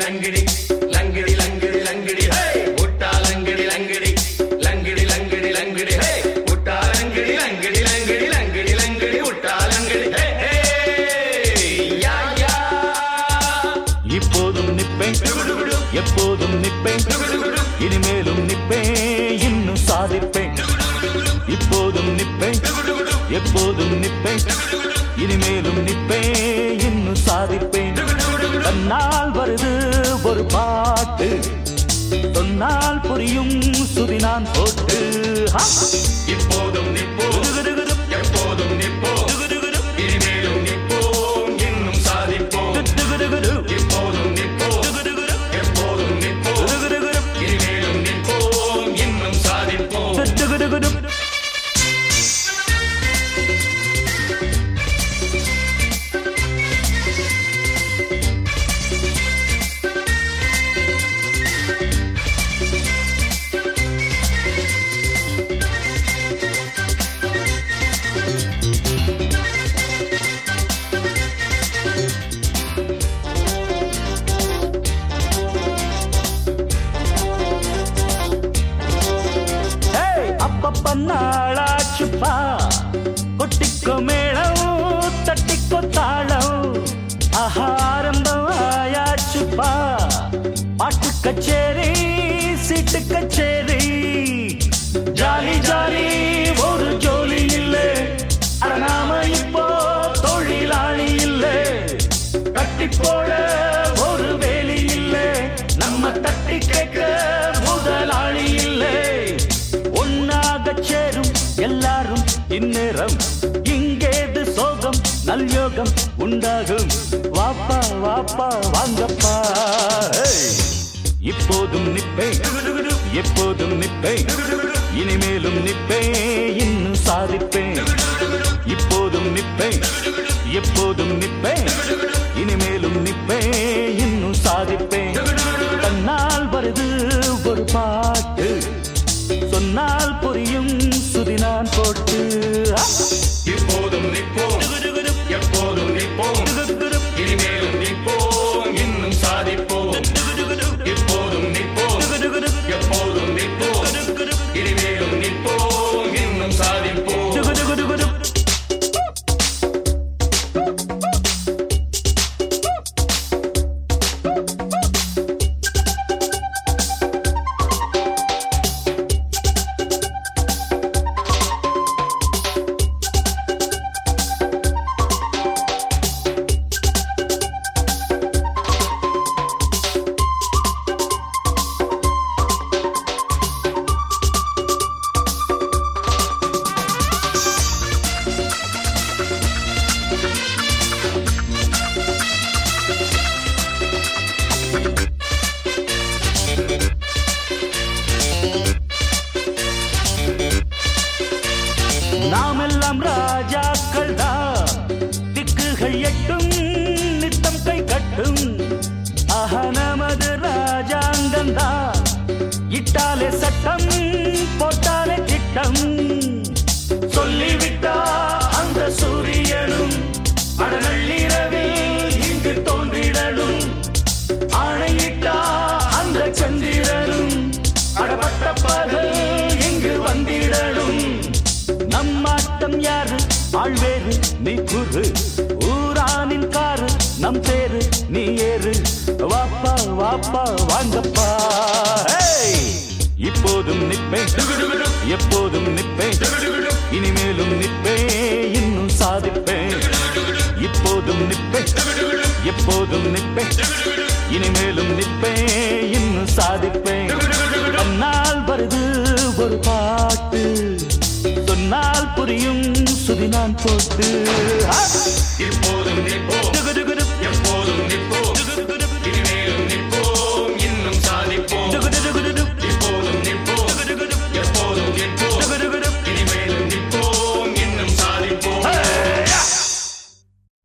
லங்கிடி லங்கிடி லங்கிடி லங்கிடி ஹே உட்டா லங்கிடி லங்கிடி லங்கிடி லங்கிடி லங்கிடி ஹே உட்டா லங்கிடி லங்கிடி லங்கிடி லங்கிடி லங்கிடி உட்டா லங்கிடி ஹே ஹே யா யா இப்போதும் நிப்பேன் எப்போதும் நிப்பேன் இனிமேலும் நிப்பேன் இன்னும் சாதிப்பேன் இப்போதும் நிப்பேன் எப்போதும் நிப்பேன் இனிமேலும் நிப்பேன் இன்னும் சாதிப்பேன் தன்னால் வருது ஒரு பாட்டு சொன்னால் புரியும் சுதி நான் போட்டு ஹா! இப்போதும் நிப்போம் எப்போதும் நிப்போம் இனிமேலும் நிப்போம் இன்னும் சாதிப்போம் இப்போதும் நிப்போம் எப்போதும் நிப்போம் இனிமேலும் நிப்போம் இன்னும் சாதிப்போம் ஏய், அப்பப்ப நாளாச்சுப்பா கொட்டிக்கோ மேளம் தட்டிக்கோ தாளம் ஆகாரம்பம் ஆயாச்சுப்பா பாட்டு கச்சேரி சீட்டு கச்சேரி ஜாலி ஜாலி ஒரு ஜோலி இல்லை அட நாம இப்போ தொழிலாளி இல்லை கட்டி போட ஒரு வேலி இல்லை நம்ம தட்டி கேட்க முதலாளி இல்லை ஒன்னாக சேரும் எல்லாரும் இந்நேரம் இங்கேது சோகம் நல்யோகம் உண்டாகும் வாப்பா வாப்பா வாங்கப்பா ஏய். இப்போதும் நிப்பேன் எப்போதும் நிப்பேன் இனிமேலும் நிப்பேன் இன்னும் சாதிப்பேன் இப்போதும் நிப்பேன் எப்போதும் நிப்பேன் இனிமேலும் நிப்பேன் இன்னும் சாதிப்பேன் தன்னால் வருது ஒரு பாட்டு சொன்னால் புரியும் சுதி நான் போட்டு ஆ! இப்போதும் நிப்போம் எப்போதும் நிப்போம் இனிமேலும் நிப்போம் இன்னும் சாதிப்போம் இப்போதும் நிப்போம் எப்போதும் நிப்போம் இனிமேலும் நிப்போம் இன்னும் சாதிப்போம் நாம் எல்லாம் ராஜாக்கள் தான் திக்குகள் எட்டும் நித்தம் கை கட்டும் ஆஹா நமது ராஜாங்கம் தான் இட்டாலே சட்டம் போட்டாலே திட்டம் சொல்லிவிட்டா அந்த சூரியனும் அடநள்ளிரவில் இங்கு தோன்றிடணும் ஆணையிட்டா அந்த சந்திரனும் அடப்பட்ட பகல் இங்கு வந்திடணும் நம்மாட்டம் யாரு ஆழ்வேறு நீ குரு ஊரானின் காரு நம் பேரு நீ ஏறு வாப்பா வாப்பா வாங்கப்பா ஹேய்! இப்போதும் நிப்பேன் எப்போதும் நிப்பேன் இனிமேலும் நிப்பேன் இன்னும் சாதிப்பேன் இப்போதும் நிப்பேன் எப்போதும் நிப்பேன் இனிமேலும் நிப்பேன் இன்னும் சாதிப்பேன் தன்னால் வருது ஒரு பாட்டு சொன்னால் புரியும் சுதி நான் போட்டு ஆ! இப்போ